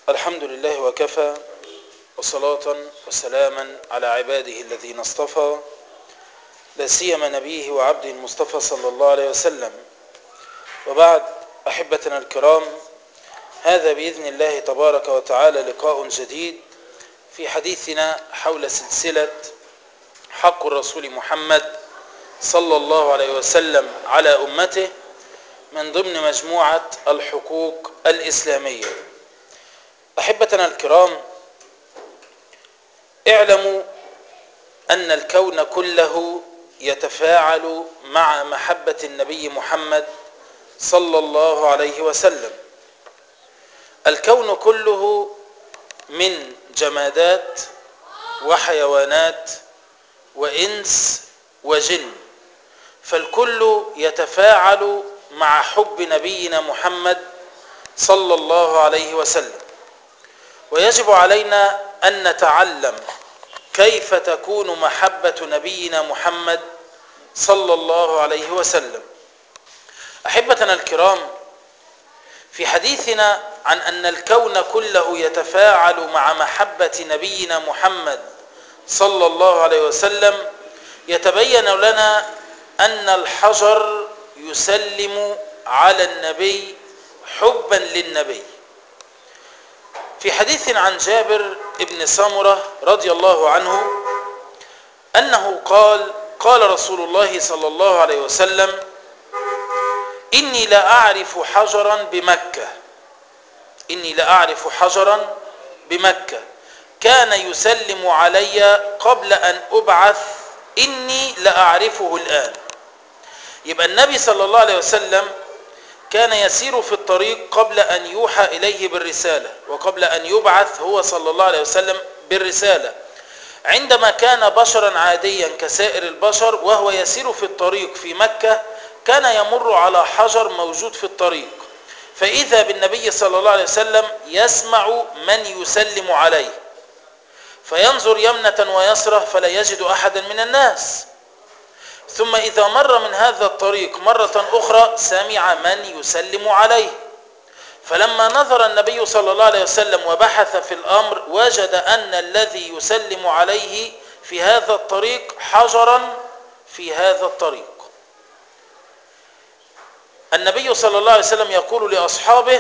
الحمد لله وكفى وصلاة وسلاما على عباده الذين اصطفى لا سيما نبيه وعبده المصطفى صلى الله عليه وسلم وبعد أحبتنا الكرام هذا بإذن الله تبارك وتعالى لقاء جديد في حديثنا حول سلسلة حق الرسول محمد صلى الله عليه وسلم على أمته من ضمن مجموعة الحقوق الإسلامية أحبتنا الكرام اعلموا أن الكون كله يتفاعل مع محبة النبي محمد صلى الله عليه وسلم الكون كله من جمادات وحيوانات وإنس وجن فالكل يتفاعل مع حب نبينا محمد صلى الله عليه وسلم ويجب علينا أن نتعلم كيف تكون محبة نبينا محمد صلى الله عليه وسلم أحبتنا الكرام في حديثنا عن أن الكون كله يتفاعل مع محبة نبينا محمد صلى الله عليه وسلم يتبين لنا أن الحجر يسلم على النبي حبا للنبي في حديث عن جابر بن سمرة رضي الله عنه أنه قال قال رسول الله صلى الله عليه وسلم إني لأعرف حجرا بمكة إني لأعرف حجرا بمكة كان يسلم علي قبل أن أبعث إني لأعرفه الآن يبقى النبي صلى الله عليه وسلم كان يسير في الطريق قبل أن يوحى إليه بالرسالة وقبل أن يبعث هو صلى الله عليه وسلم بالرسالة عندما كان بشرا عاديا كسائر البشر وهو يسير في الطريق في مكة كان يمر على حجر موجود في الطريق فإذا بالنبي صلى الله عليه وسلم يسمع من يسلم عليه فينظر يمنة ويسرة فلا يجد أحدا من الناس ثم إذا مر من هذا الطريق مرة أخرى سمع من يسلم عليه فلما نظر النبي صلى الله عليه وسلم وبحث في الأمر وجد أن الذي يسلم عليه في هذا الطريق حجرا في هذا الطريق النبي صلى الله عليه وسلم يقول لأصحابه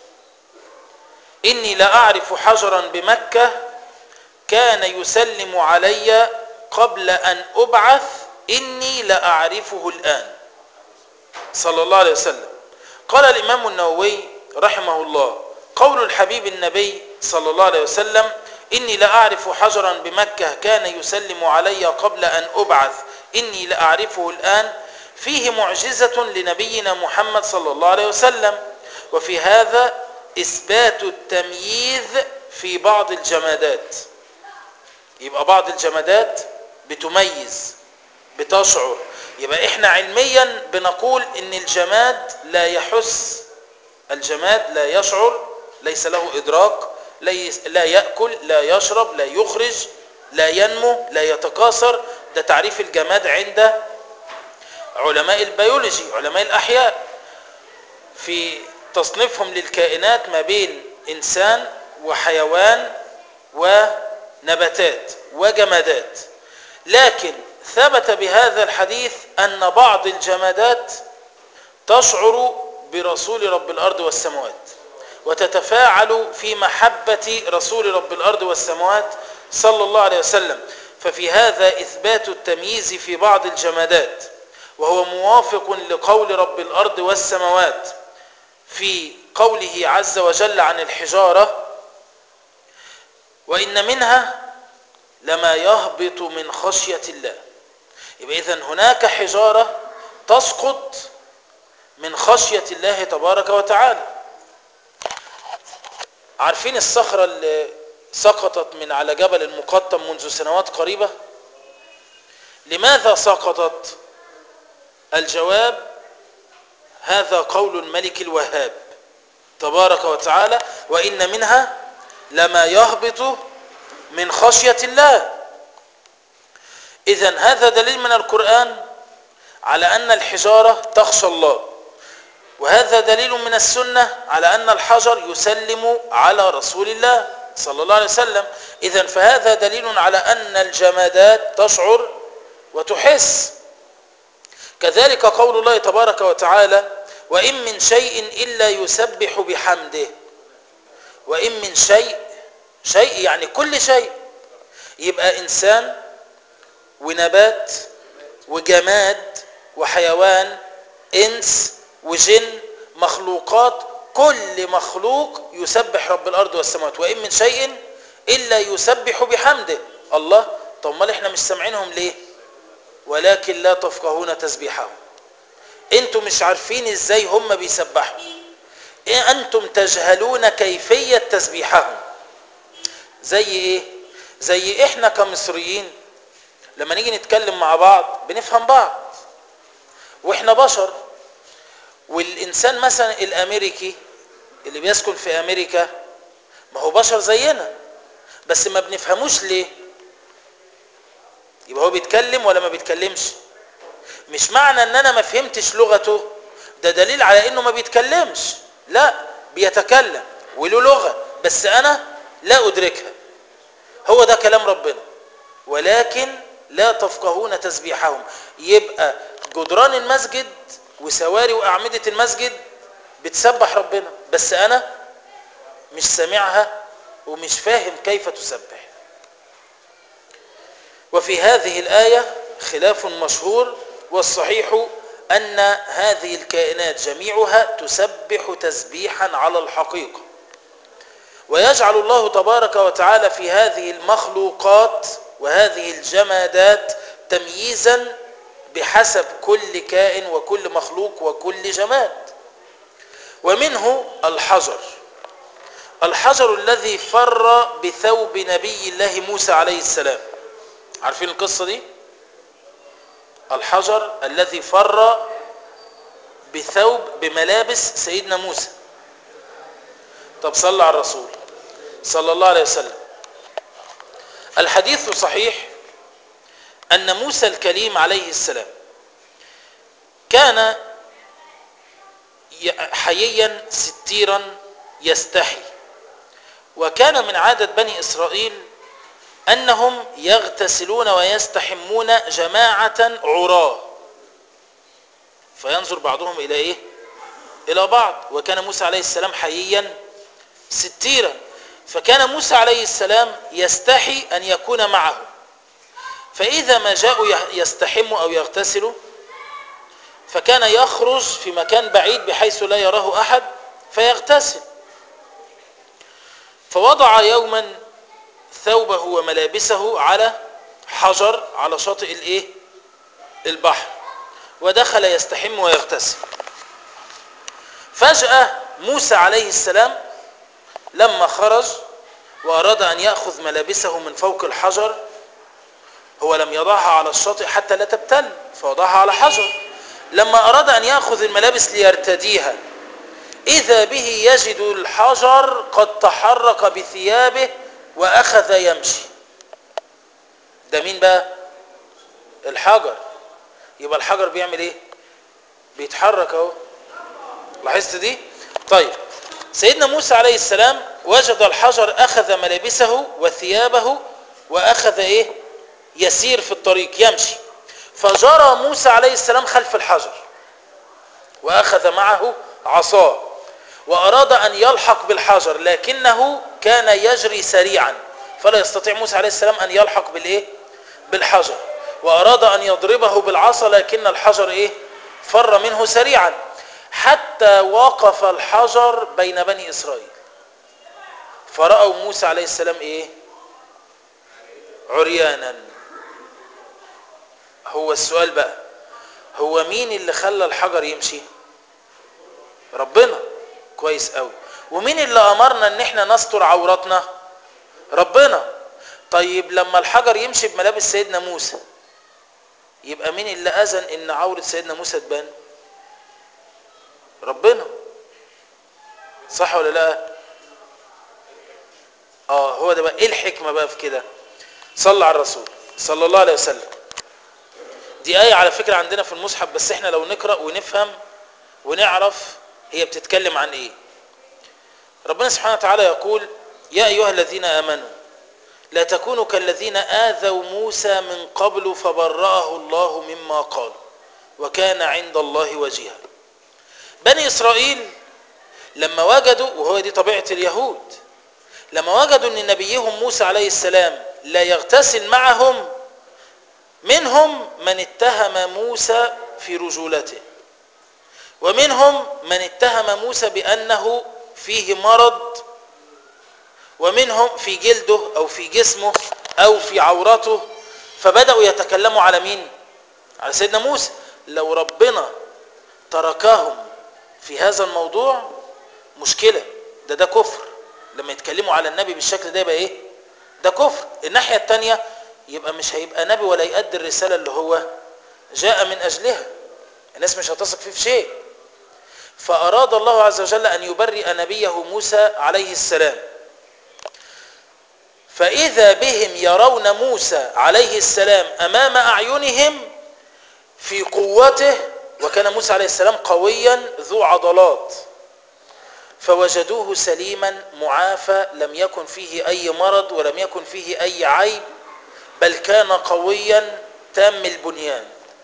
إني لأعرف حجرا بمكة كان يسلم علي قبل أن أبعث إني لأعرفه الآن صلى الله عليه وسلم قال الإمام النووي رحمه الله قول الحبيب النبي صلى الله عليه وسلم إني لأعرف حجرا بمكة كان يسلم علي قبل أن أبعث إني لأعرفه الآن فيه معجزة لنبينا محمد صلى الله عليه وسلم وفي هذا إثبات التمييز في بعض الجمادات يبقى بعض الجمادات بتميز بتشعر يبقى احنا علميا بنقول ان الجماد لا يحس الجماد لا يشعر ليس له ادراك لا يأكل لا يشرب لا يخرج لا ينمو لا يتكاثر ده تعريف الجماد عند علماء البيولوجي علماء الأحياء في تصنيفهم للكائنات ما بين إنسان وحيوان ونباتات وجمادات لكن ثبت بهذا الحديث أن بعض الجمادات تشعر برسول رب الأرض والسماوات وتتفاعل في محبة رسول رب الأرض والسماوات صلى الله عليه وسلم ففي هذا إثبات التمييز في بعض الجمادات وهو موافق لقول رب الأرض والسماوات في قوله عز وجل عن الحجارة وإن منها لما يهبط من خشية الله يبقى إذن هناك حجارة تسقط من خشية الله تبارك وتعالى عارفين الصخرة اللي سقطت من على جبل المقطم منذ سنوات قريبة لماذا سقطت الجواب هذا قول الملك الوهاب تبارك وتعالى وإن منها لما يهبط من خشية الله إذا هذا دليل من القرآن على أن الحجارة تخشى الله وهذا دليل من السنة على أن الحجر يسلم على رسول الله صلى الله عليه وسلم إذا فهذا دليل على أن الجمادات تشعر وتحس كذلك قول الله تبارك وتعالى وإن من شيء إلا يسبح بحمده وإن من شيء شيء يعني كل شيء يبقى إنسان ونبات وجماد وحيوان إنس وجن مخلوقات كل مخلوق يسبح رب الأرض والسماوات وإن من شيء إلا يسبح بحمده الله طب ما احنا مش سامعينهم ليه ولكن لا تفقهون تسبيحهم انتم مش عارفين ازاي هم بيسبحوا إيه انتم تجهلون كيفية تسبيحهم زي ايه زي احنا كمصريين لما نيجي نتكلم مع بعض بنفهم بعض واحنا بشر والانسان مثلا الامريكي اللي بيسكن في امريكا ما هو بشر زينا بس ما بنفهموش ليه يبقى هو بيتكلم ولا ما بيتكلمش مش معنى ان انا ما فهمتش لغته ده دليل على انه ما بيتكلمش لا بيتكلم وله لغة بس انا لا ادركها هو ده كلام ربنا ولكن لا تفقهون تسبيحهم يبقى جدران المسجد وسواري واعمدة المسجد بتسبح ربنا بس انا مش سامعها ومش فاهم كيف تسبح وفي هذه الآية خلاف مشهور والصحيح أن هذه الكائنات جميعها تسبح تسبيحا على الحقيقة ويجعل الله تبارك وتعالى في هذه المخلوقات وهذه الجمادات تمييزا بحسب كل كائن وكل مخلوق وكل جماد ومنه الحجر الحجر الذي فر بثوب نبي الله موسى عليه السلام عارفين القصة دي الحجر الذي فر بثوب بملابس سيدنا موسى طب صلى على الرسول صلى الله عليه وسلم الحديث صحيح أن موسى الكليم عليه السلام كان حييا ستيرا يستحي وكان من عادة بني إسرائيل أنهم يغتسلون ويستحمون جماعة عراة فينظر بعضهم إلى إيه؟ إلى بعض وكان موسى عليه السلام حييا ستيرا فكان موسى عليه السلام يستحي أن يكون معه فإذا ما جاءوا يستحموا أو يغتسلوا فكان يخرج في مكان بعيد بحيث لا يراه أحد فيغتسل فوضع يوما ثوبه وملابسه على حجر على شاطئ الايه البحر ودخل يستحم ويغتسل فجأة موسى عليه السلام لما خرج وأراد أن يأخذ ملابسه من فوق الحجر هو لم يضعها على الشاطئ حتى لا تبتل فوضعها على حجر لما أراد أن يأخذ الملابس ليرتديها إذا به يجد الحجر قد تحرك بثيابه وأخذ يمشي ده مين بقى الحجر يبقى الحجر بيعمل ايه بيتحرك اهو لاحظت دي طيب سيدنا موسى عليه السلام وجد الحجر أخذ ملابسه وثيابه وأخذ ايه يسير في الطريق يمشي فجرى موسى عليه السلام خلف الحجر وأخذ معه عصاه وأراد أن يلحق بالحجر لكنه كان يجري سريعا فلا يستطيع موسى عليه السلام أن يلحق بالإيه؟ بالحجر وأراد أن يضربه بالعصا لكن الحجر إيه؟ فر منه سريعا حتى وقف الحجر بين بني إسرائيل فرأوا موسى عليه السلام إيه؟ عريانا هو السؤال بقى هو مين اللي خلى الحجر يمشي ربنا كويس قوي ومين اللي امرنا ان احنا نستر عوراتنا ربنا طيب لما الحجر يمشي بملابس سيدنا موسى يبقى مين اللي اذن ان عورة سيدنا موسى تبان ربنا صح ولا لا اه هو ده بقى ايه الحكمة بقى في كده صلى على الرسول صلى الله عليه وسلم دي آية على فكرة عندنا في المصحف بس احنا لو نقرأ ونفهم ونعرف هي بتتكلم عن ايه ربنا سبحانه وتعالى يقول يا ايها الذين امنوا لا تكونوا كالذين آذوا موسى من قبل فبرأه الله مما قالوا وكان عند الله وجيها بني إسرائيل لما وجدوا وهو دي طبيعة اليهود لما وجدوا أن نبيهم موسى عليه السلام لا يغتسل معهم منهم من اتهم موسى في رجولته ومنهم من اتهم موسى بأنه فيه مرض ومنهم في جلده أو في جسمه أو في عورته فبدأوا يتكلموا على مين على سيدنا موسى لو ربنا تركهم في هذا الموضوع مشكلة ده ده كفر لما يتكلموا على النبي بالشكل ده يبقى ايه ده كفر الناحية التانية يبقى مش هيبقى نبي ولا يؤدي الرسالة اللي هو جاء من أجلها الناس مش هتثق فيه في شيء فأراد الله عز وجل أن يبرئ نبيه موسى عليه السلام فإذا بهم يرون موسى عليه السلام أمام أعينهم في قوته وكان موسى عليه السلام قويا ذو عضلات فوجدوه سليما معافى لم يكن فيه أي مرض ولم يكن فيه أي عيب بل كان قويا تام البنيان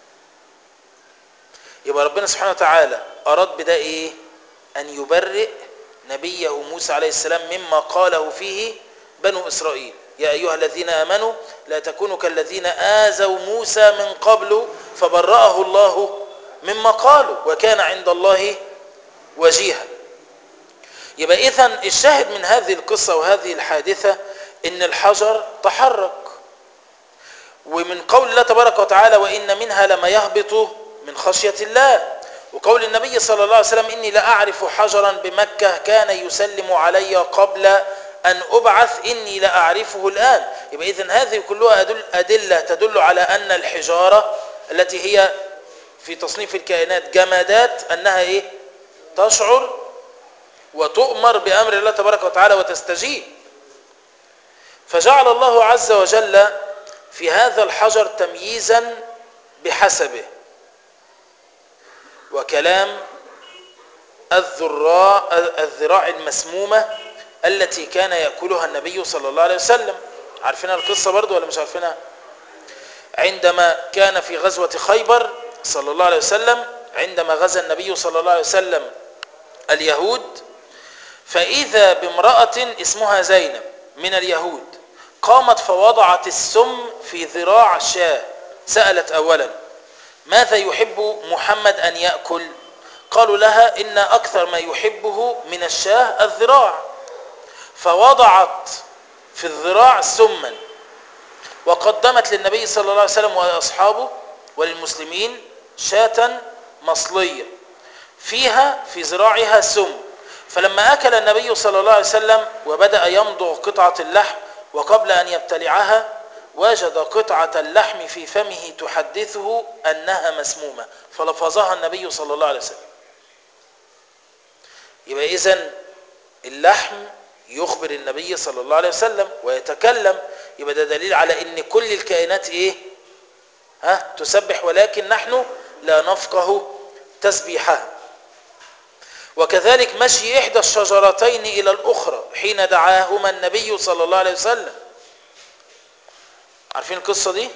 يبقى ربنا سبحانه وتعالى أراد بده إيه أن يبرئ نبيه موسى عليه السلام مما قاله فيه بنو إسرائيل يا أيها الذين آمنوا لا تكونوا كالذين آزوا موسى من قبل فبرأه الله مما قالوا وكان عند الله وجيها يبقى إذن الشاهد من هذه القصة وهذه الحادثة إن الحجر تحرك ومن قول الله تبارك وتعالى وإن منها لما يهبط من خشية الله وقول النبي صلى الله عليه وسلم إني لأعرف حجرا بمكة كان يسلم علي قبل أن أبعث إني لأعرفه الآن يبقى إذن هذه كلها أدل أدلة تدل على أن الحجارة التي هي في تصنيف الكائنات جمادات أنها إيه تشعر وتؤمر بأمر الله تبارك وتعالى وتستجيب فجعل الله عز وجل في هذا الحجر تمييزا بحسبه وكلام الذراع الذراع المسمومة التي كان يأكلها النبي صلى الله عليه وسلم عارفينها القصة برضو ولا مش عارفينها عندما كان في غزوة خيبر صلى الله عليه وسلم عندما غزا النبي صلى الله عليه وسلم اليهود فإذا بامرأة اسمها زينب من اليهود قامت فوضعت السم في ذراع شاه سألت أولا ماذا يحب محمد أن يأكل قالوا لها إن أكثر ما يحبه من الشاه الذراع فوضعت في الذراع سما وقدمت للنبي صلى الله عليه وسلم وأصحابه وللمسلمين شاة مصلية فيها في ذراعها سم فلما أكل النبي صلى الله عليه وسلم وبدأ يمضغ قطعة اللحم وقبل أن يبتلعها وجد قطعة اللحم في فمه تحدثه أنها مسمومة فلفظها النبي صلى الله عليه وسلم يبقى إذن اللحم يخبر النبي صلى الله عليه وسلم ويتكلم يبقى ده دليل على ان كل الكائنات ايه ها تسبح ولكن نحن لا نفقه تسبيحها وكذلك مشي إحدى الشجرتين إلى الأخرى حين دعاهما النبي صلى الله عليه وسلم عارفين القصة دي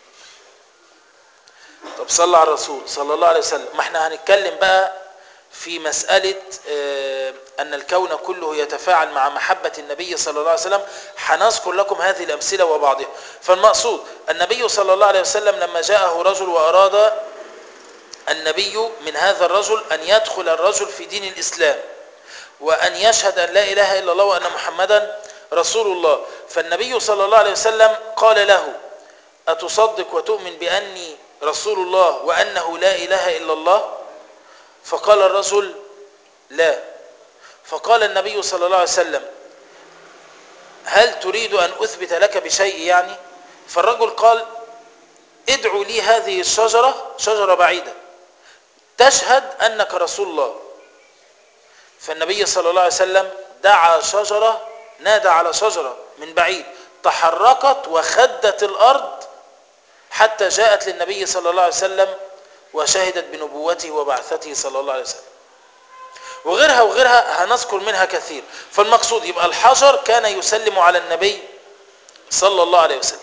طب صلى على الرسول صلى الله عليه وسلم ما احنا هنتكلم بقى في مسألة اه أن الكون كله يتفاعل مع محبة النبي صلى الله عليه وسلم هنذكر لكم هذه الأمثلة وبعضها فالمقصود النبي صلى الله عليه وسلم لما جاءه رجل وأراد النبي من هذا الرجل أن يدخل الرجل في دين الإسلام وأن يشهد أن لا إله إلا الله وأن محمدا رسول الله فالنبي صلى الله عليه وسلم قال له أتصدق وتؤمن بأني رسول الله وأنه لا إله إلا الله فقال الرجل لا فقال النبي صلى الله عليه وسلم هل تريد أن أثبت لك بشيء يعني فالرجل قال ادعوا لي هذه الشجرة شجرة بعيدة تشهد أنك رسول الله فالنبي صلى الله عليه وسلم دعا شجرة نادى على شجرة من بعيد تحركت وخدت الأرض حتى جاءت للنبي صلى الله عليه وسلم وشهدت بنبوته وبعثته صلى الله عليه وسلم وغيرها وغيرها هنذكر منها كثير فالمقصود يبقى الحجر كان يسلم على النبي صلى الله عليه وسلم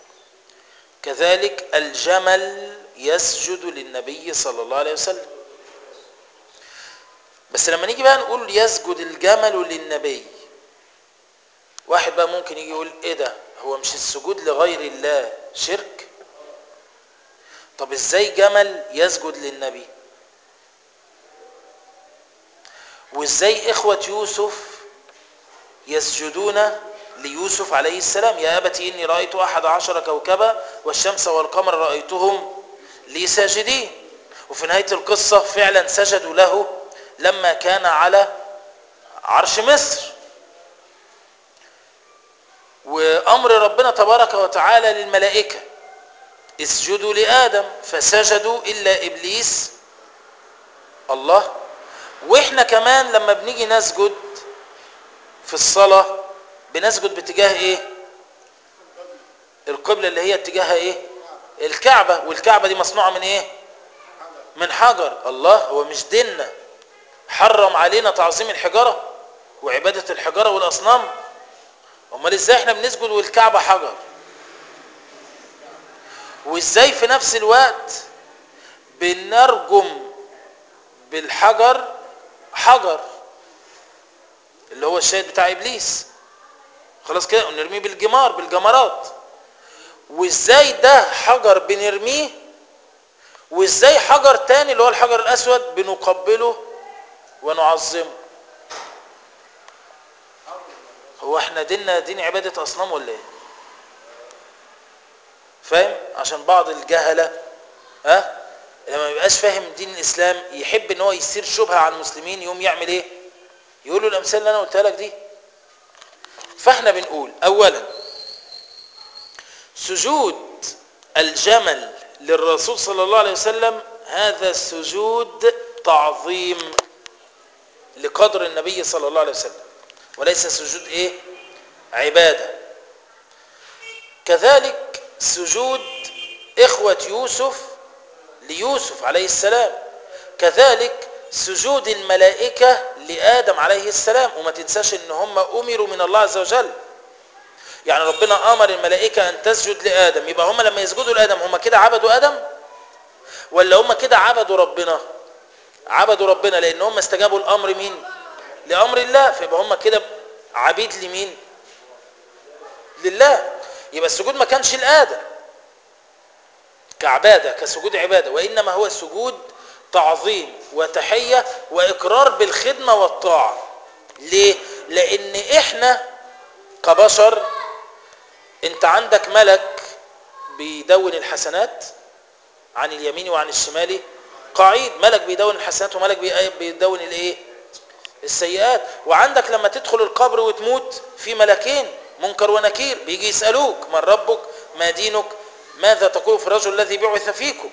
كذلك الجمل يسجد للنبي صلى الله عليه وسلم بس لما نيجي بقى نقول يسجد الجمل للنبي واحد بقى ممكن يجي يقول ايه ده هو مش السجود لغير الله شرك طب ازاي جمل يسجد للنبي وازاي اخوة يوسف يسجدون ليوسف عليه السلام يا أبت إني رأيت أحد عشر كوكبا والشمس والقمر رأيتهم لي ساجدين وفي نهاية القصة فعلا سجدوا له لما كان على عرش مصر وأمر ربنا تبارك وتعالى للملائكة اسجدوا لآدم فسجدوا إلا إبليس الله وإحنا كمان لما بنيجي نسجد في الصلاة بنسجد باتجاه إيه القبلة اللي هي اتجاهها إيه الكعبة والكعبة دي مصنوعة من إيه من حجر الله هو مش ديننا حرم علينا تعظيم الحجارة وعبادة الحجارة والأصنام امال ازاي احنا بنسجد والكعبة حجر وازاي في نفس الوقت بنرجم بالحجر حجر اللي هو الشاهد بتاع ابليس خلاص كده ونرميه بالجمار بالجمرات وازاي ده حجر بنرميه وازاي حجر تاني اللي هو الحجر الاسود بنقبله ونعظمه هو احنا ديننا دين عبادة اصنام ولا ايه فاهم عشان بعض الجهلة ها لما ما يبقاش فاهم دين الاسلام يحب ان هو يثير شبهة على المسلمين يقوم يعمل ايه يقول له الامثال اللي انا قلتها لك دي فاحنا بنقول اولا سجود الجمل للرسول صلى الله عليه وسلم هذا سجود تعظيم لقدر النبي صلى الله عليه وسلم وليس سجود ايه عبادة كذلك سجود اخوة يوسف ليوسف عليه السلام كذلك سجود الملائكة لآدم عليه السلام وما تنساش ان هم امروا من الله عز وجل يعني ربنا امر الملائكة ان تسجد لآدم يبقى هم لما يسجدوا لآدم هم كده عبدوا آدم ولا هم كده عبدوا ربنا عبدوا ربنا لان هم استجابوا الامر مين لامر الله فيبقى هم كده عبيد لمين لله يبقى السجود ما كانش لآدم كعبادة كسجود عبادة وإنما هو سجود تعظيم وتحية وإقرار بالخدمة والطاعة ليه؟ لأن إحنا كبشر أنت عندك ملك بيدون الحسنات عن اليمين وعن الشمال قعيد ملك بيدون الحسنات وملك بيدون الايه السيئات وعندك لما تدخل القبر وتموت في ملكين منكر ونكير بيجي يسألوك من ربك ما دينك ماذا تقول في الرجل الذي بعث فيكم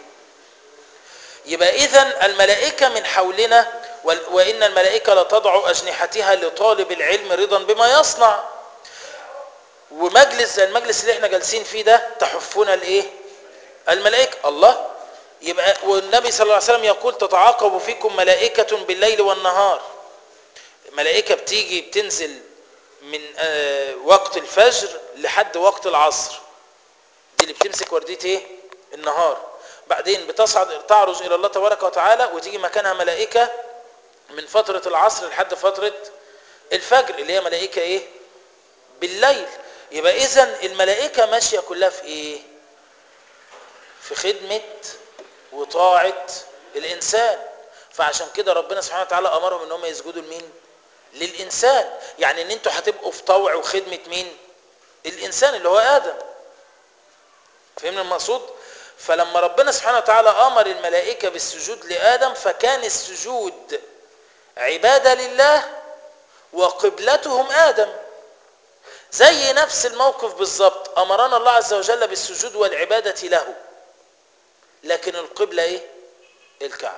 يبقى إذا الملائكة من حولنا وإن الملائكة لتضع أجنحتها لطالب العلم رضا بما يصنع ومجلس زي المجلس اللي احنا جالسين فيه ده تحفنا الايه الملائكة الله يبقى والنبي صلى الله عليه وسلم يقول تتعاقب فيكم ملائكة بالليل والنهار ملائكة بتيجي بتنزل من وقت الفجر لحد وقت العصر دي اللي بتمسك وردية ايه النهار بعدين بتصعد تعرج الى الله تبارك وتعالى وتيجي مكانها ملائكة من فترة العصر لحد فترة الفجر اللي هي ملائكة ايه بالليل يبقى اذا الملائكة ماشية كلها في ايه في خدمة وطاعة الانسان فعشان كده ربنا سبحانه وتعالى امرهم ان هم يسجدوا لمين للانسان يعني ان انتوا هتبقوا في طوع وخدمة مين الانسان اللي هو ادم فهمنا المقصود فلما ربنا سبحانه وتعالى امر الملائكة بالسجود لادم فكان السجود عبادة لله وقبلتهم ادم زي نفس الموقف بالظبط امرنا الله عز وجل بالسجود والعبادة له لكن القبلة ايه الكعب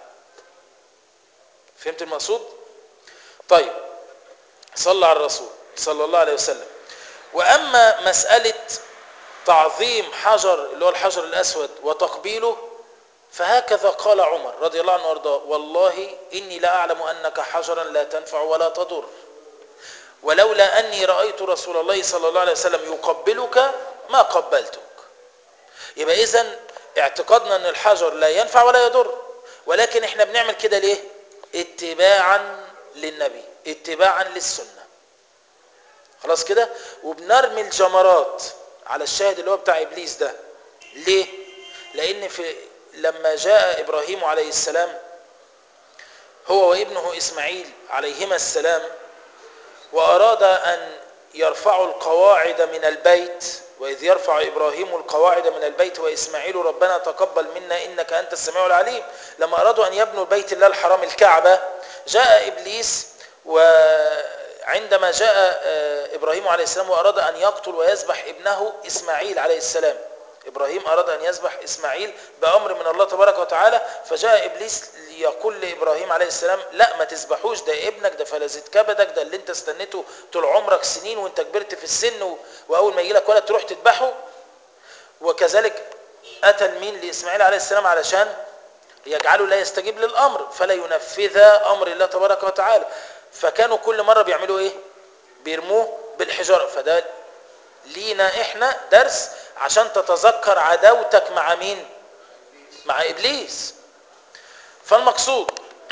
فهمت المقصود طيب صلى على الرسول صلى الله عليه وسلم واما مسألة تعظيم حجر اللي هو الحجر الاسود وتقبيله فهكذا قال عمر رضي الله عنه وارضاه والله إني لا أعلم أنك حجرا لا تنفع ولا تضر ولولا أني رأيت رسول الله صلى الله عليه وسلم يقبلك ما قبلتك يبقى إذن اعتقادنا أن الحجر لا ينفع ولا يضر ولكن احنا بنعمل كده ليه اتباعا للنبي اتباعا للسنة خلاص كده وبنرمي الجمرات على الشاهد اللي هو بتاع إبليس ده ليه لأن في لما جاء إبراهيم عليه السلام هو وابنه إسماعيل عليهما السلام وأراد أن يرفعوا القواعد من البيت وإذ يرفع إبراهيم القواعد من البيت وإسماعيل ربنا تقبل منا إنك أنت السميع العليم لما أرادوا أن يبنوا بيت الله الحرام الكعبة جاء إبليس وعندما جاء إبراهيم عليه السلام وأراد أن يقتل ويذبح ابنه إسماعيل عليه السلام إبراهيم أراد أن يذبح إسماعيل بأمر من الله تبارك وتعالى فجاء إبليس يقول لإبراهيم عليه السلام لا ما تذبحوش ده ابنك ده فلذة كبدك ده اللي انت استنيته طول عمرك سنين وانت كبرت في السن وأول ما يجي لك ولد تروح تذبحه وكذلك أتى المين لإسماعيل عليه السلام علشان يجعله لا يستجيب للأمر فلا ينفذ أمر الله تبارك وتعالى فكانوا كل مرة بيعملوا إيه بيرموه بالحجارة فده لينا إحنا درس عشان تتذكر عداوتك مع مين مع إبليس فالمقصود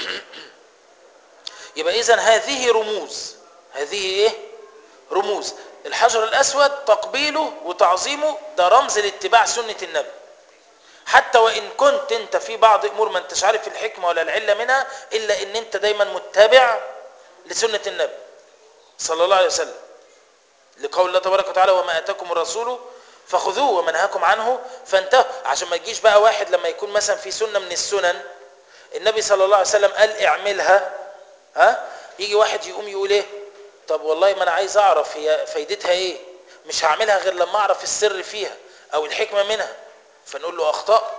يبقى إذن هذه رموز هذه إيه رموز الحجر الأسود تقبيله وتعظيمه ده رمز لاتباع سنة النبي حتى وإن كنت انت في بعض أمور ما انتش عارف الحكمة ولا العلة منها إلا إن انت دايما متبع لسنة النبي صلى الله عليه وسلم لقول الله تبارك وتعالى وما أتاكم الرسول فخذوه ومنهاكم عنه فانتهوا عشان ما يجيش بقى واحد لما يكون مثلا في سنة من السنن النبي صلى الله عليه وسلم قال اعملها ها يجي واحد يقوم يقول ايه طب والله ما انا عايز اعرف هي فايدتها ايه مش هعملها غير لما اعرف السر فيها او الحكمة منها فنقول له اخطأت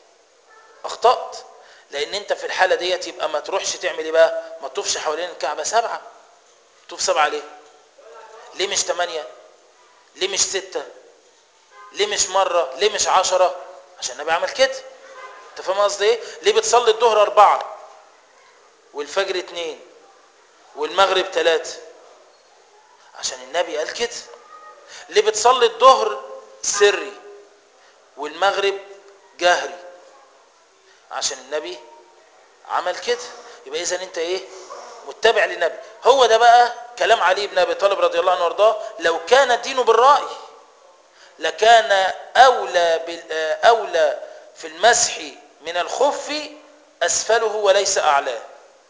اخطأت لان انت في الحالة ديت يبقى ما تروحش تعمل ايه بقى ما تطوفش حوالين الكعبة سبعة تطوف سبعة ليه ليه مش ثمانية ليه مش ستة ليه مش مرة ليه مش عشرة عشان النبي عمل كده انت فاهم قصدي ايه ليه بتصلي الظهر اربعة والفجر اتنين والمغرب ثلاثة عشان النبي قال كده ليه بتصلي الظهر سري والمغرب جهري عشان النبي عمل كده يبقى اذا انت ايه متبع للنبي هو ده بقى كلام علي بن ابي طالب رضي الله عنه وارضاه لو كان الدين بالراي لكان اولى اولى في المسح من الخف اسفله وليس اعلاه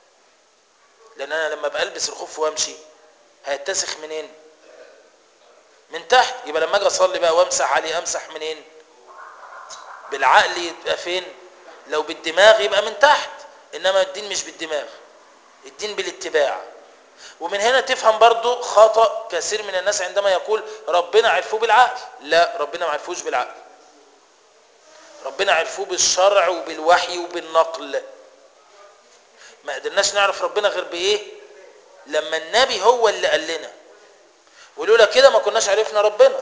لان انا لما بلبس الخف وامشي هيتسخ منين من تحت يبقى لما اجي اصلي بقى وامسح عليه امسح منين بالعقل يبقى فين لو بالدماغ يبقى من تحت انما الدين مش بالدماغ الدين بالاتباع ومن هنا تفهم برضو خطأ كثير من الناس عندما يقول ربنا عرفوه بالعقل لا ربنا ما عرفوش بالعقل ربنا عرفوه بالشرع وبالوحي وبالنقل ما قدرناش نعرف ربنا غير بايه لما النبي هو اللي قال لنا ولولا كده ما كناش عرفنا ربنا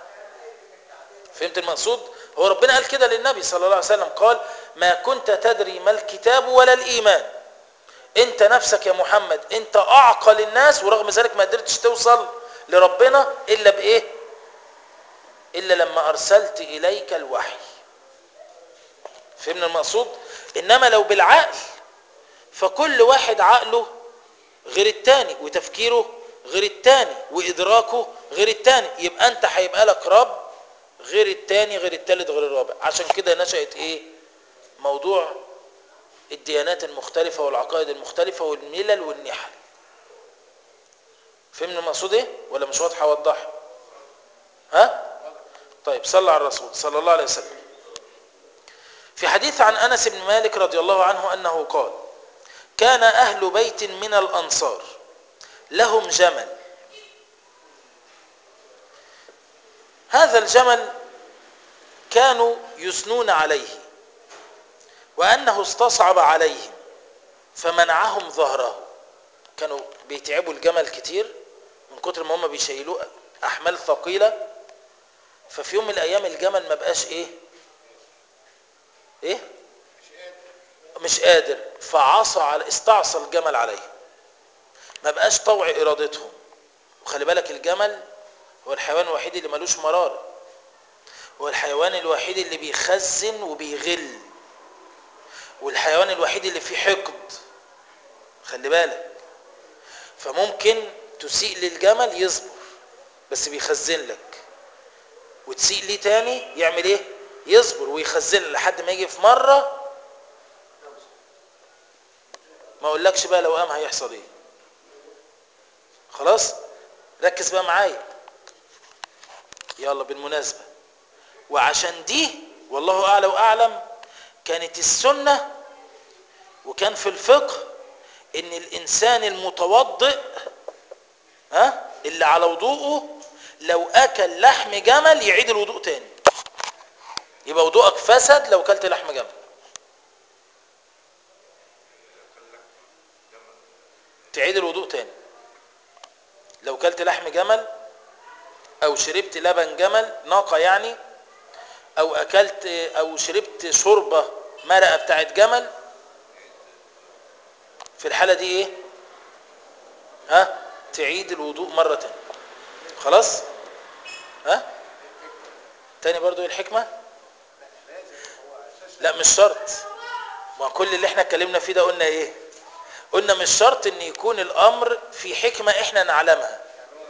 فهمت المقصود هو ربنا قال كده للنبي صلى الله عليه وسلم قال ما كنت تدري ما الكتاب ولا الايمان انت نفسك يا محمد انت اعقل الناس ورغم ذلك ما قدرتش توصل لربنا الا بايه الا لما ارسلت اليك الوحي فهمنا المقصود انما لو بالعقل فكل واحد عقله غير التاني وتفكيره غير التاني وادراكه غير التاني يبقى انت هيبقى لك رب غير التاني غير التالت غير الرابع عشان كده نشأت ايه موضوع الديانات المختلفة والعقائد المختلفة والملل والنحل فهمنا المقصود ايه ولا مش واضحة اوضحها ها طيب صلى على الرسول صلى الله عليه وسلم في حديث عن انس بن مالك رضي الله عنه انه قال كان اهل بيت من الانصار لهم جمل هذا الجمل كانوا يثنون عليه وأنه استصعب عليهم فمنعهم ظهره كانوا بيتعبوا الجمل كتير من كتر ما هم بيشيلوه أحمال ثقيلة ففي يوم من الأيام الجمل ما بقاش إيه إيه مش قادر فعصى على استعصى الجمل عليه ما بقاش طوع ارادتهم وخلي بالك الجمل هو الحيوان الوحيد اللي ملوش مرارة هو الحيوان الوحيد اللي بيخزن وبيغل والحيوان الوحيد اللي فيه حقد خلي بالك فممكن تسيء للجمل يصبر بس بيخزن لك وتسيء ليه تاني يعمل ايه يصبر ويخزن لحد ما يجي في مرة ما اقولكش بقى لو قام هيحصل ايه خلاص ركز بقى معايا يلا بالمناسبة وعشان دي والله أعلى وأعلم كانت السنة وكان في الفقه ان الانسان المتوضئ ها اللي على وضوءه لو اكل لحم جمل يعيد الوضوء تاني يبقى وضوءك فسد لو اكلت لحم جمل تعيد الوضوء تاني لو اكلت لحم جمل او شربت لبن جمل ناقه يعني او اكلت او شربت شوربه مرقه بتاعت جمل في الحاله دي ايه ها تعيد الوضوء مره تانية خلاص ها تاني برضو ايه الحكمه لا مش شرط ما كل اللي احنا اتكلمنا فيه ده قلنا ايه قلنا مش شرط ان يكون الامر في حكمه احنا نعلمها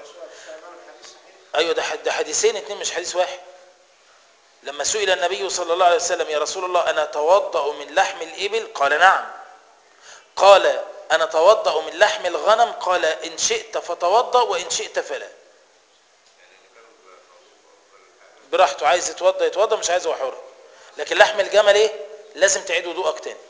ايوه ده ده حديثين اتنين مش حديث واحد لما سئل النبي صلى الله عليه وسلم يا رسول الله انا اتوضا من لحم الابل قال نعم قال انا اتوضا من لحم الغنم قال ان شئت فتوضا وان شئت فلا براحته عايز يتوضا يتوضا مش عايز هو حر لكن لحم الجمل ايه لازم تعيد وضوءك تاني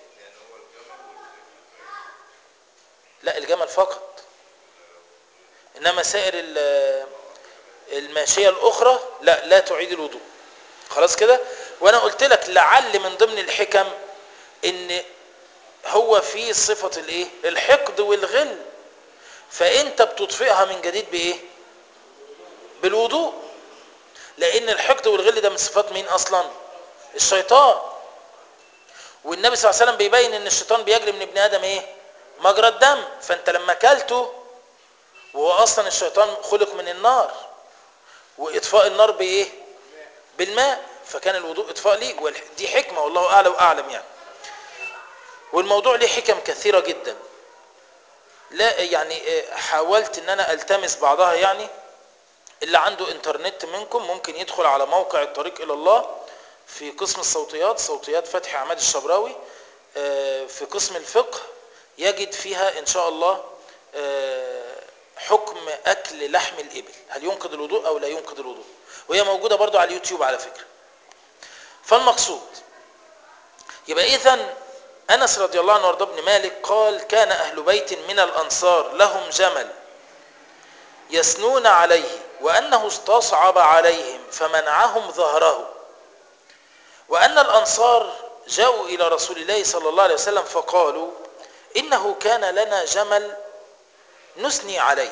لا الجمل فقط انما سائر الماشيه الاخرى لا لا تعيد الوضوء خلاص كده وانا قلت لك لعل من ضمن الحكم ان هو في صفه الايه الحقد والغل فانت بتطفئها من جديد بايه بالوضوء لان الحقد والغل ده من صفات مين اصلا الشيطان والنبي صلى الله عليه وسلم بيبين ان الشيطان بيجري من ابن ادم ايه مجرى الدم فانت لما اكلته وهو اصلا الشيطان خلق من النار واطفاء النار بايه بالماء فكان الوضوء اطفاء ليه ودي حكمه والله اعلى واعلم يعني والموضوع ليه حكم كثيره جدا لا يعني حاولت ان انا التمس بعضها يعني اللي عنده انترنت منكم ممكن يدخل على موقع الطريق الى الله في قسم الصوتيات صوتيات فتحي عماد الشبراوي في قسم الفقه يجد فيها ان شاء الله حكم اكل لحم الابل هل ينقض الوضوء او لا ينقض الوضوء وهي موجوده برضو على اليوتيوب على فكره فالمقصود يبقى اذا انس رضي الله عنه وارضاه بن مالك قال كان اهل بيت من الانصار لهم جمل يسنون عليه وانه استصعب عليهم فمنعهم ظهره وان الانصار جاءوا الى رسول الله صلى الله عليه وسلم فقالوا انه كان لنا جمل نثني عليه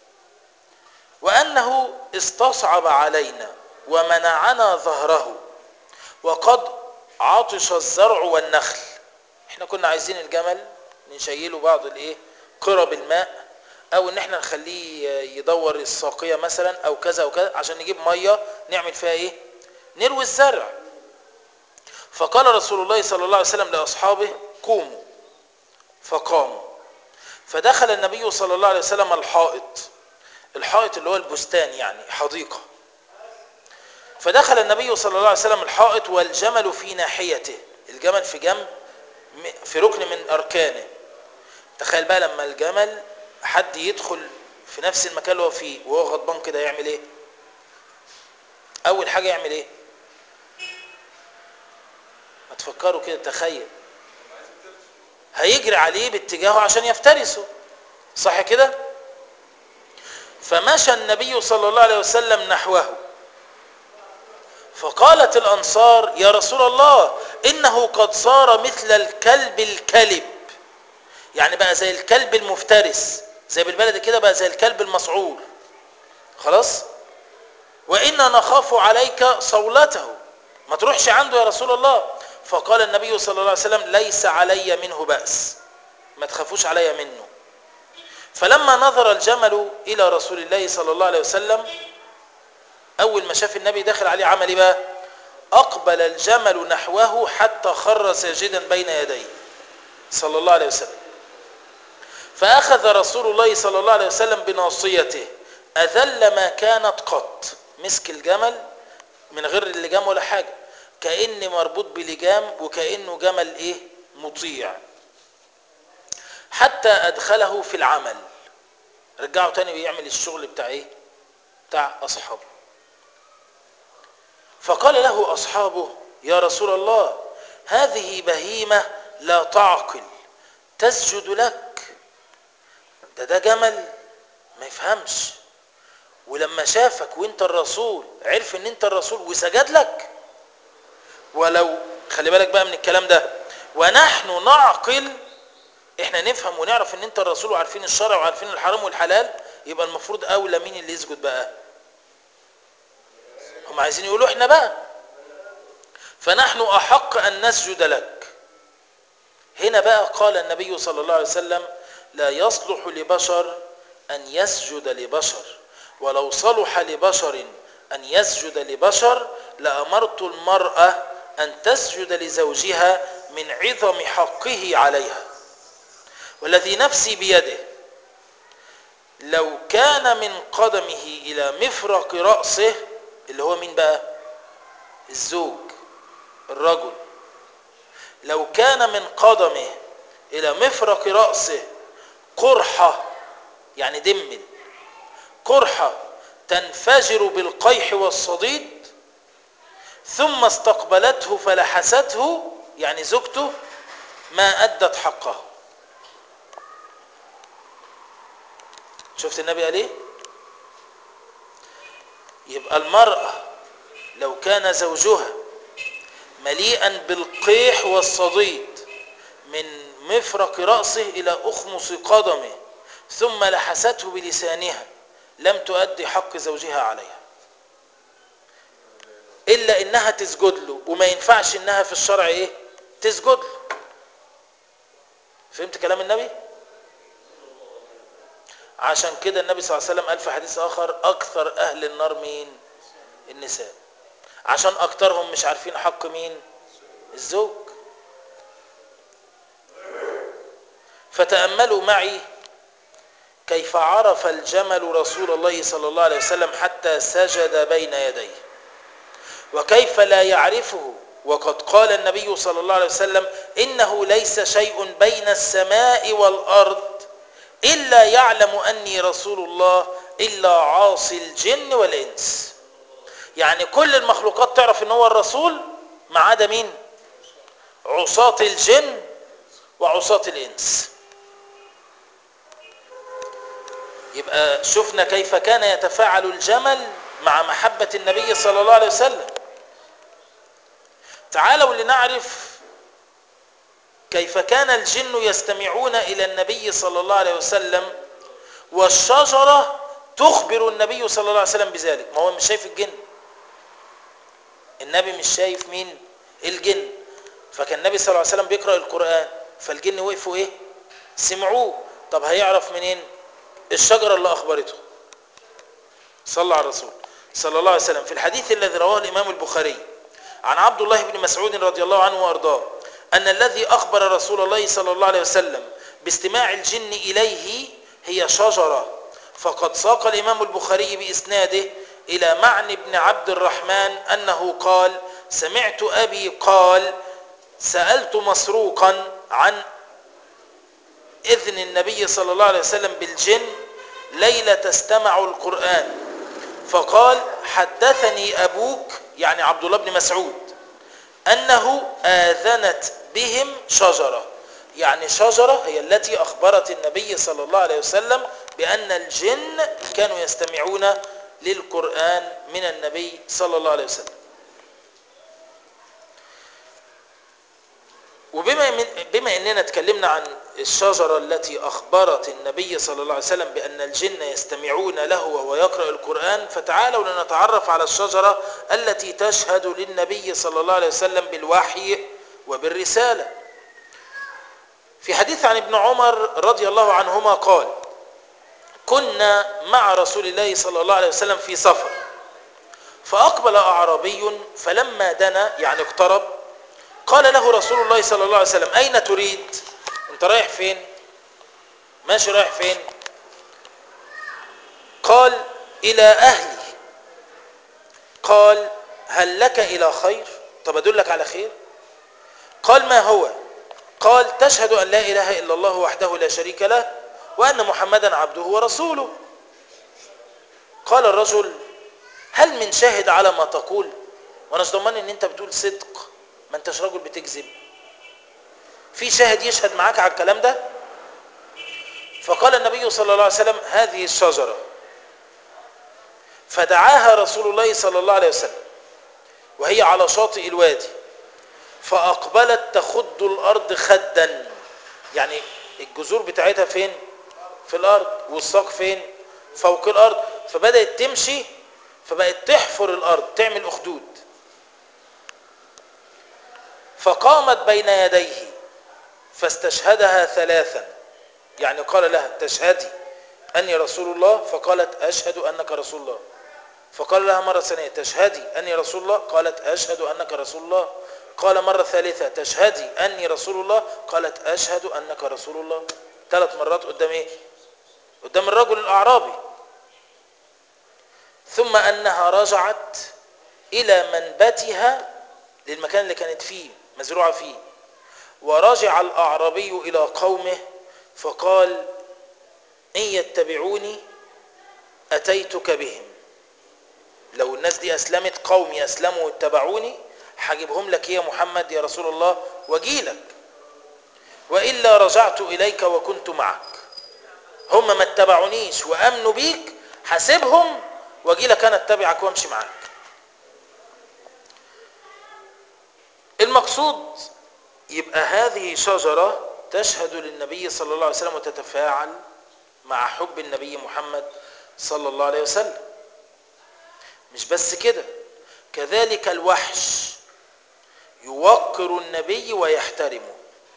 وأنه استصعب علينا ومنعنا ظهره وقد عطش الزرع والنخل احنا كنا عايزين الجمل نشيله بعض الايه قرب الماء او ان احنا نخليه يدور الساقيه مثلا او كذا او كذا عشان نجيب ميه نعمل فيها ايه نروي الزرع فقال رسول الله صلى الله عليه وسلم لاصحابه قوموا فقاموا فدخل النبي صلى الله عليه وسلم الحائط الحائط اللي هو البستان يعني حديقة فدخل النبي صلى الله عليه وسلم الحائط والجمل في ناحيته الجمل في جنب في ركن من أركانه تخيل بقى لما الجمل حد يدخل في نفس المكان اللي هو فيه وهو غضبان كده يعمل ايه اول حاجة يعمل ايه ما تفكروا كده تخيل هيجري عليه باتجاهه عشان يفترسه صح كده فمشى النبي صلى الله عليه وسلم نحوه فقالت الأنصار يا رسول الله إنه قد صار مثل الكلب الكلب يعني بقى زي الكلب المفترس زي بالبلد كده بقى زي الكلب المسعور خلاص وإنا نخاف عليك صولته ما تروحش عنده يا رسول الله فقال النبي صلى الله عليه وسلم ليس علي منه بأس ما تخافوش علي منه فلما نظر الجمل إلى رسول الله صلى الله عليه وسلم أول ما شاف النبي داخل عليه عمل إيه بقى أقبل الجمل نحوه حتى خر ساجدا بين يديه صلى الله عليه وسلم فأخذ رسول الله صلى الله عليه وسلم بناصيته أذل ما كانت قط مسك الجمل من غير اللجام ولا حاجة كأن مربوط بلجام وكأنه جمل إيه مطيع حتى أدخله في العمل رجعه تاني ويعمل الشغل بتاع إيه بتاع أصحابه فقال له أصحابه يا رسول الله هذه بهيمة لا تعقل تسجد لك ده ده جمل ما يفهمش ولما شافك وانت الرسول عرف ان انت الرسول وسجد لك ولو خلي بالك بقى من الكلام ده ونحن نعقل احنا نفهم ونعرف ان انت الرسول وعارفين الشرع وعارفين الحرام والحلال يبقى المفروض اولى مين اللي يسجد بقى هم عايزين يقولوا احنا بقى فنحن احق ان نسجد لك هنا بقى قال النبي صلى الله عليه وسلم لا يصلح لبشر ان يسجد لبشر ولو صلح لبشر ان يسجد لبشر لامرت المراه ان تسجد لزوجها من عظم حقه عليها والذي نفسي بيده لو كان من قدمه الى مفرق راسه اللي هو مين بقى الزوج الرجل لو كان من قدمه الى مفرق راسه قرحه يعني دمل قرحه تنفجر بالقيح والصديد ثم استقبلته فلحسته يعني زوجته ما ادت حقه شفت النبي قال ايه يبقى المرأة لو كان زوجها مليئا بالقيح والصديد من مفرق رأسه إلى أخمص قدمه ثم لحسته بلسانها لم تؤدي حق زوجها عليها إلا إنها تسجد له وما ينفعش إنها في الشرع إيه تسجد له فهمت كلام النبي عشان كده النبي صلى الله عليه وسلم قال في حديث آخر أكثر أهل النار مين النساء عشان أكثرهم مش عارفين حق مين الزوج فتأملوا معي كيف عرف الجمل رسول الله صلى الله عليه وسلم حتى سجد بين يديه وكيف لا يعرفه وقد قال النبي صلى الله عليه وسلم إنه ليس شيء بين السماء والأرض إلا يعلم أني رسول الله إلا عاصي الجن والإنس يعني كل المخلوقات تعرف ان هو الرسول ما عدا مين عصاة الجن وعصاة الإنس يبقى شفنا كيف كان يتفاعل الجمل مع محبة النبي صلى الله عليه وسلم تعالوا لنعرف كيف كان الجن يستمعون إلى النبي صلى الله عليه وسلم والشجرة تخبر النبي صلى الله عليه وسلم بذلك ما هو مش شايف الجن النبي مش شايف مين الجن فكان النبي صلى الله عليه وسلم بيقرأ القرآن فالجن وقفوا ايه سمعوه طب هيعرف منين الشجرة اللي أخبرته صلى على الرسول صلى الله عليه وسلم في الحديث الذي رواه الإمام البخاري عن عبد الله بن مسعود رضي الله عنه وأرضاه أن الذي أخبر رسول الله صلى الله عليه وسلم باستماع الجن إليه هي شجرة فقد ساق الإمام البخاري بإسناده إلى معني بن عبد الرحمن أنه قال سمعت أبي قال سألت مسروقا عن إذن النبي صلى الله عليه وسلم بالجن ليلة استمعوا القرآن فقال حدثني أبوك يعني عبد الله بن مسعود أنه آذنت بهم شجرة يعني شجرة هي التي أخبرت النبي صلى الله عليه وسلم بأن الجن كانوا يستمعون للقرآن من النبي صلى الله عليه وسلم وبما من بما اننا اتكلمنا عن الشجره التي اخبرت النبي صلى الله عليه وسلم بان الجن يستمعون له وهو يقرا القران فتعالوا لنتعرف على الشجره التي تشهد للنبي صلى الله عليه وسلم بالوحي وبالرسالة في حديث عن ابن عمر رضي الله عنهما قال كنا مع رسول الله صلى الله عليه وسلم في سفر فأقبل أعرابي فلما دنا يعني اقترب قال له رسول الله صلى الله عليه وسلم أين تريد انت رايح فين ماشي رايح فين قال إلى أهلي قال هل لك إلى خير طب أدلك على خير قال ما هو قال تشهد أن لا إله إلا الله وحده لا شريك له وأن محمدا عبده ورسوله قال الرجل هل من شاهد على ما تقول وانا مش ضمان ان انت بتقول صدق ما انتش راجل بتكذب في شاهد يشهد معاك على الكلام ده فقال النبي صلى الله عليه وسلم هذه الشجرة فدعاها رسول الله صلى الله عليه وسلم وهي على شاطئ الوادي فأقبلت تخد الأرض خدا يعني الجذور بتاعتها فين في الأرض والساق فين فوق الأرض فبدأت تمشي فبقت تحفر الأرض تعمل أخدود فقامت بين يديه فاستشهدها ثلاثا يعني قال لها تشهدي أني رسول الله فقالت أشهد أنك رسول الله فقال لها مرة ثانية تشهدي أني رسول الله قالت أشهد أنك رسول الله قال مرة ثالثة تشهدي أني رسول الله قالت أشهد أنك رسول الله ثلاث مرات قدام إيه قدام الرجل الأعرابي ثم أنها رجعت إلى منبتها للمكان اللي كانت فيه مزروعة فيه ورجع الأعرابي إلى قومه فقال إن يتبعوني أتيتك بهم لو الناس دي أسلمت قومي أسلموا واتبعوني هجيبهم لك يا محمد يا رسول الله واجيلك وإلا رجعت إليك وكنت معك هم ما اتبعونيش وأمنوا بيك حاسبهم واجيلك أنا اتبعك وامشي معاك المقصود يبقى هذه شجرة تشهد للنبي صلى الله عليه وسلم وتتفاعل مع حب النبي محمد صلى الله عليه وسلم مش بس كده كذلك الوحش يوقر النبي ويحترمه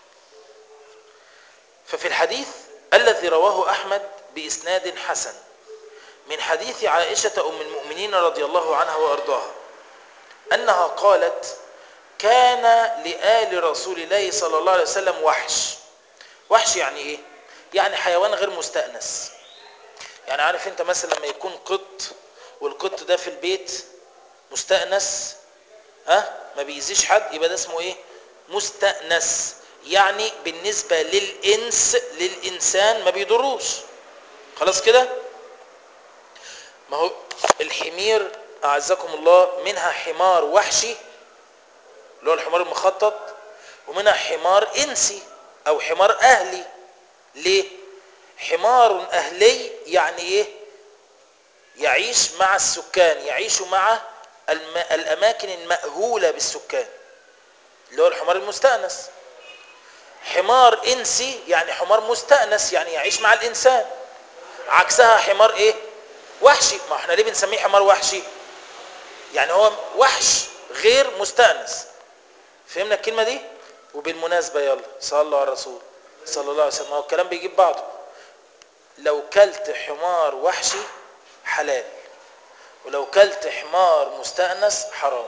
ففي الحديث الذي رواه أحمد بإسناد حسن من حديث عائشة أم المؤمنين رضي الله عنها وأرضاها أنها قالت كان لآل رسول الله صلى الله عليه وسلم وحش وحش يعني إيه؟ يعني حيوان غير مستأنس يعني عارف انت مثلا لما يكون قط والقط ده في البيت مستأنس ها ما بيأذيش حد يبقى ده اسمه ايه مستأنس يعني بالنسبة للإنس للإنسان ما بيضروش خلاص كده ما هو الحمير أعزكم الله منها حمار وحشي اللي هو الحمار المخطط ومنها حمار إنسي أو حمار أهلي ليه حمار أهلي يعني إيه يعيش مع السكان يعيش مع الم... الأماكن المأهولة بالسكان اللي هو الحمار المستأنس حمار إنسي يعني حمار مستأنس يعني يعيش مع الإنسان عكسها حمار إيه وحشي ما احنا ليه بنسميه حمار وحشي يعني هو وحش غير مستأنس فهمنا الكلمة دي وبالمناسبة يلا صلى الله على الرسول صلى الله عليه وسلم هو الكلام بيجيب بعضه لو كلت حمار وحشي حلال ولو كلت حمار مستأنس حرام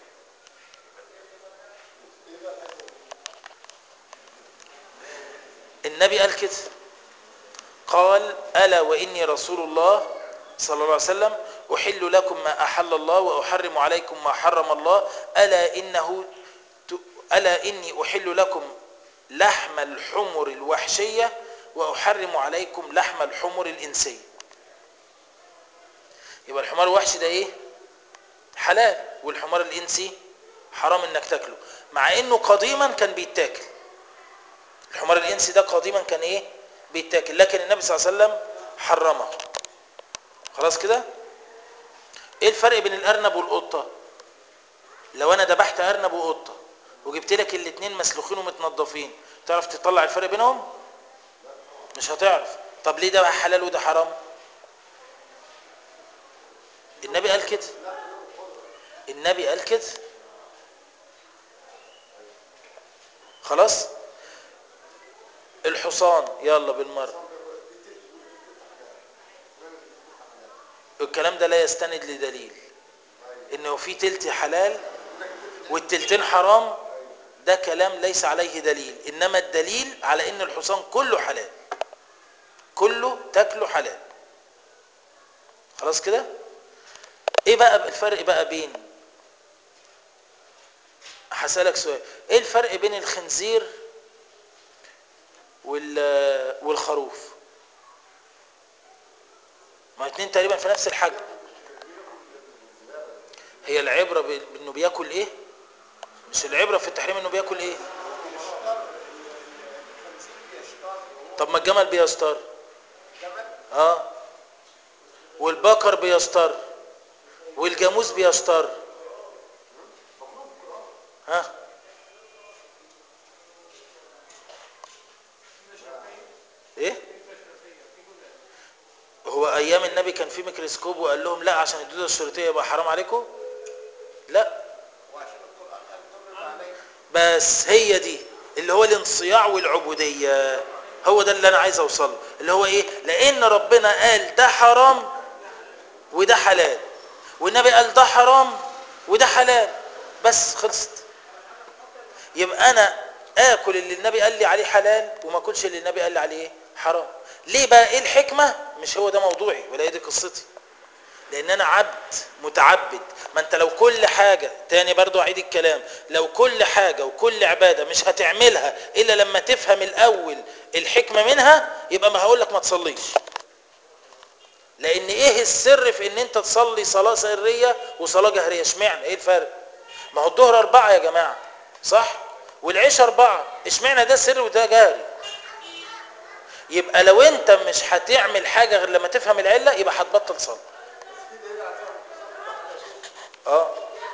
النبي قال كده قال ألا وإني رسول الله صلى الله عليه وسلم أحل لكم ما أحل الله وأحرم عليكم ما حرم الله ألا إنه ألا إني أحل لكم لحم الحمر الوحشية وأحرم عليكم لحم الحمر الإنسية يبقى الحمار الوحشي ده إيه حلال والحمار الإنسي حرام إنك تاكله مع إنه قديما كان بيتاكل الحمار الإنسي ده قديما كان إيه بيتاكل لكن النبي صلى الله عليه وسلم حرمه خلاص كده ايه الفرق بين الارنب والقطه لو انا ذبحت ارنب وقطه وجبت لك الاثنين مسلوخين ومتنضفين تعرف تطلع الفرق بينهم مش هتعرف طب ليه ده بقى حلال وده حرام النبي قال كده النبي قال كده خلاص الحصان يلا بالمرة الكلام ده لا يستند لدليل انه في تلت حلال والتلتين حرام ده كلام ليس عليه دليل انما الدليل على ان الحصان كله حلال كله تاكله حلال خلاص كده ايه بقى الفرق بقى بين هسألك سؤال ايه الفرق بين الخنزير وال والخروف ما اتنين تقريبا في نفس الحجم هي العبرة بانه بياكل ايه مش العبرة في التحريم انه بياكل ايه طب ما الجمل بيستر اه والبقر بيستر والجاموس بيستر ها ايه هو ايام النبي كان في ميكروسكوب وقال لهم لا عشان الدوده الشريطيه يبقى حرام عليكم لا بس هي دي اللي هو الانصياع والعبوديه هو ده اللي انا عايز اوصل اللي هو ايه لان ربنا قال ده حرام وده حلال والنبي قال ده حرام وده حلال بس خلصت يبقى انا اكل اللي النبي قال لي عليه حلال وما اكلش اللي النبي قال لي عليه حرام ليه بقى ايه الحكمه مش هو ده موضوعي ولا هي دي قصتي لان انا عبد متعبد ما انت لو كل حاجه تاني برضو اعيد الكلام لو كل حاجه وكل عباده مش هتعملها الا لما تفهم الاول الحكمه منها يبقى ما هقول لك ما تصليش لان ايه السر في ان انت تصلي صلاه سريه وصلاه جهريه اشمعنى ايه الفرق ما هو الظهر اربعه يا جماعه صح والعشاء اربعه اشمعنى ده سر وده جهري يبقى لو انت مش هتعمل حاجه غير لما تفهم العله يبقى هتبطل صلاه اه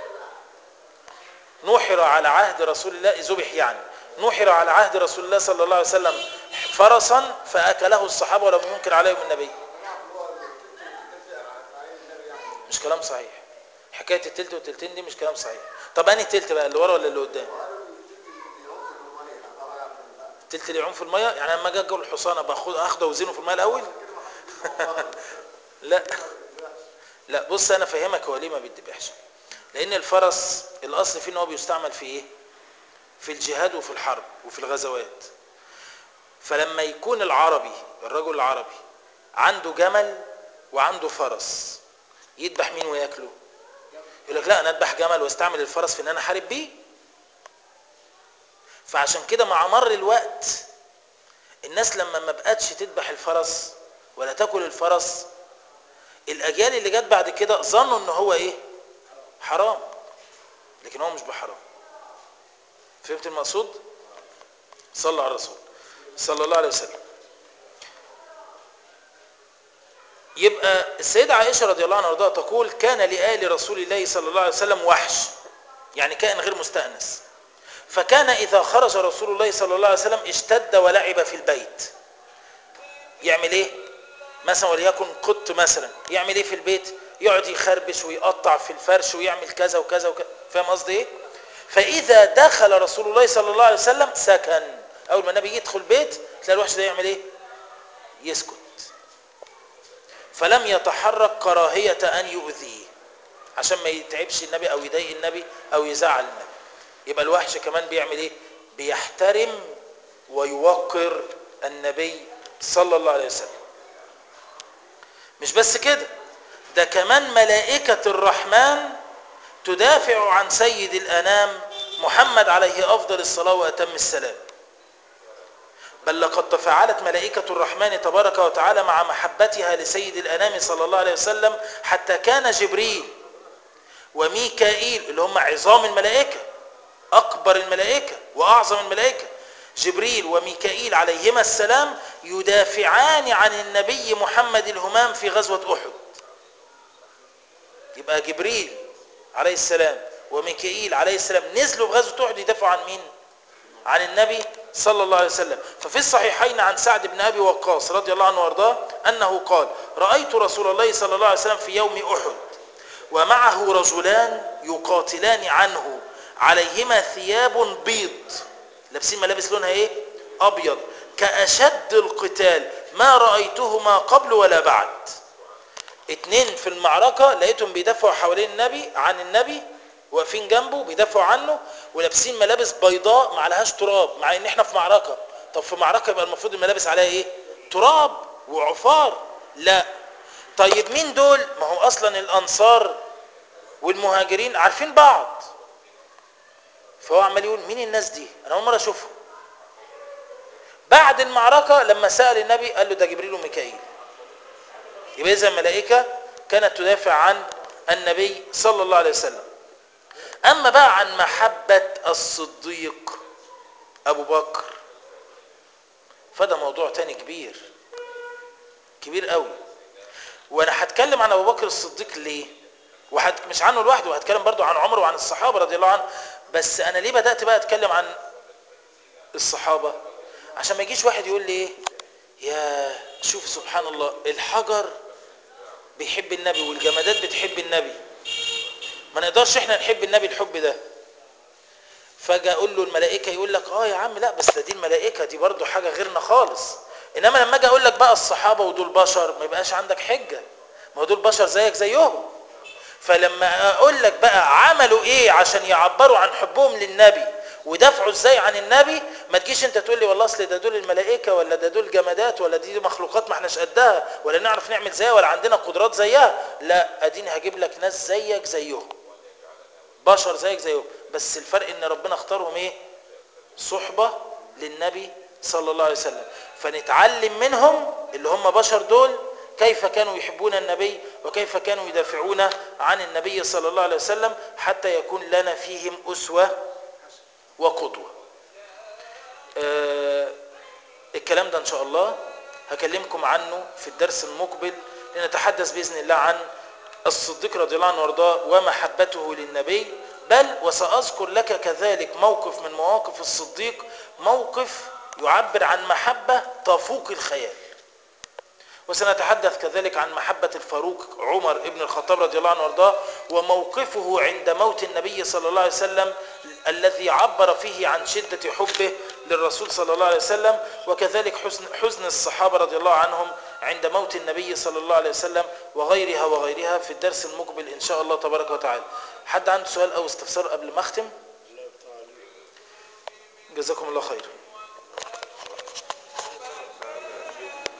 نوحر على عهد رسول الله ذبح يعني نوحر على عهد رسول الله صلى الله عليه وسلم فرسا فاكله الصحابه ولم ينكر عليهم النبي مش كلام صحيح حكايه التلت والتلتين دي مش كلام صحيح طب انهي تلت بقى اللي ورا ولا اللي قدام التلت اللي يعوم في الميه يعني لما اجي اجيب الحصان باخد اخده وزنه في الميه الاول لا لا بص انا فاهمك هو ليه ما بيتذبحش لان الفرس الاصل فيه ان هو بيستعمل في ايه في الجهاد وفي الحرب وفي الغزوات فلما يكون العربي الرجل العربي عنده جمل وعنده فرس يذبح مين وياكله يقول لك لا انا اذبح جمل واستعمل الفرس في ان انا احارب بيه فعشان كده مع مر الوقت الناس لما ما بقتش تذبح الفرس ولا تاكل الفرس الاجيال اللي جت بعد كده ظنوا ان هو ايه حرام لكن هو مش بحرام فهمت المقصود صلى على الرسول صلى الله عليه وسلم يبقى السيدة عائشة رضي الله عنها وارضاها تقول كان لآل رسول الله صلى الله عليه وسلم وحش يعني كائن غير مستأنس فكان إذا خرج رسول الله صلى الله عليه وسلم اشتد ولعب في البيت يعمل ايه مثلا وليكن قط مثلا يعمل ايه في البيت يقعد يخربش ويقطع في الفرش ويعمل كذا وكذا وكذا فاهم قصدي ايه فاذا دخل رسول الله صلى الله عليه وسلم سكن اول ما النبي يدخل بيت تلاقي الوحش ده يعمل ايه يسكت فلم يتحرك كراهية ان يؤذيه عشان ما يتعبش النبي او يضايق النبي او يزعل النبي يبقى الوحش كمان بيعمل ايه بيحترم ويوقر النبي صلى الله عليه وسلم مش بس كده ده كمان ملائكة الرحمن تدافع عن سيد الأنام محمد عليه أفضل الصلاة وأتم السلام بل لقد تفاعلت ملائكة الرحمن تبارك وتعالى مع محبتها لسيد الأنام صلى الله عليه وسلم حتى كان جبريل وميكائيل اللي هم عظام الملائكة أكبر الملائكة وأعظم الملائكة جبريل وميكائيل عليهما السلام يدافعان عن النبي محمد الهمام في غزوة أحد يبقى جبريل عليه السلام وميكائيل عليه السلام نزلوا في غزوة أحد يدافعوا عن مين عن النبي صلى الله عليه وسلم ففي الصحيحين عن سعد بن أبي وقاص رضي الله عنه وارضاه أنه قال رأيت رسول الله صلى الله عليه وسلم في يوم أحد ومعه رجلان يقاتلان عنه عليهما ثياب بيض لابسين ملابس لونها ايه ابيض كاشد القتال ما رايتهما قبل ولا بعد اتنين في المعركة لقيتهم بيدافعوا حوالين النبي عن النبي واقفين جنبه بيدافعوا عنه ولابسين ملابس بيضاء ما عليهاش تراب مع ان احنا في معركة طب في معركة يبقى المفروض الملابس عليها ايه تراب وعفار لا طيب مين دول ما هو اصلا الانصار والمهاجرين عارفين بعض فهو عمال يقول مين الناس دي انا اول مره اشوفهم بعد المعركه لما سال النبي قال له ده جبريل وميكائيل يبقى اذا الملائكه كانت تدافع عن النبي صلى الله عليه وسلم اما بقى عن محبه الصديق ابو بكر فده موضوع تاني كبير كبير قوي وانا هتكلم عن ابو بكر الصديق ليه وحد مش عنه لوحده وهتكلم برضو عن عمر وعن الصحابه رضي الله عنهم بس انا ليه بدات بقى اتكلم عن الصحابه عشان ما يجيش واحد يقول لي ايه يا شوف سبحان الله الحجر بيحب النبي والجمادات بتحب النبي ما نقدرش احنا نحب النبي الحب ده فجاه اقول له الملائكه يقول لك اه يا عم لا بس ده دي الملائكه دي برضو حاجه غيرنا خالص انما لما اجي اقول لك بقى الصحابه ودول بشر ما يبقاش عندك حجه ما هو دول بشر زيك زيهم فلما اقول لك بقى عملوا ايه عشان يعبروا عن حبهم للنبي ودافعوا ازاي عن النبي ما تجيش انت تقول لي والله اصل ده دول الملائكه ولا ده دول جمادات ولا دي مخلوقات ما احناش قدها ولا نعرف نعمل زيها ولا عندنا قدرات زيها لا اديني هجيب لك ناس زيك زيهم بشر زيك زيهم بس الفرق ان ربنا اختارهم ايه صحبه للنبي صلى الله عليه وسلم فنتعلم منهم اللي هم بشر دول كيف كانوا يحبون النبي وكيف كانوا يدافعون عن النبي صلى الله عليه وسلم حتى يكون لنا فيهم أسوة وقدوة آه الكلام ده إن شاء الله هكلمكم عنه في الدرس المقبل لنتحدث بإذن الله عن الصديق رضي الله عنه وارضاه ومحبته للنبي بل وسأذكر لك كذلك موقف من مواقف الصديق موقف يعبر عن محبة تفوق الخيال وسنتحدث كذلك عن محبة الفاروق عمر ابن الخطاب رضي الله عنه وارضاه وموقفه عند موت النبي صلى الله عليه وسلم الذي عبر فيه عن شدة حبه للرسول صلى الله عليه وسلم وكذلك حزن, حزن الصحابة رضي الله عنهم عند موت النبي صلى الله عليه وسلم وغيرها وغيرها في الدرس المقبل إن شاء الله تبارك وتعالى حد عنده سؤال أو استفسار قبل ما أختم جزاكم الله خير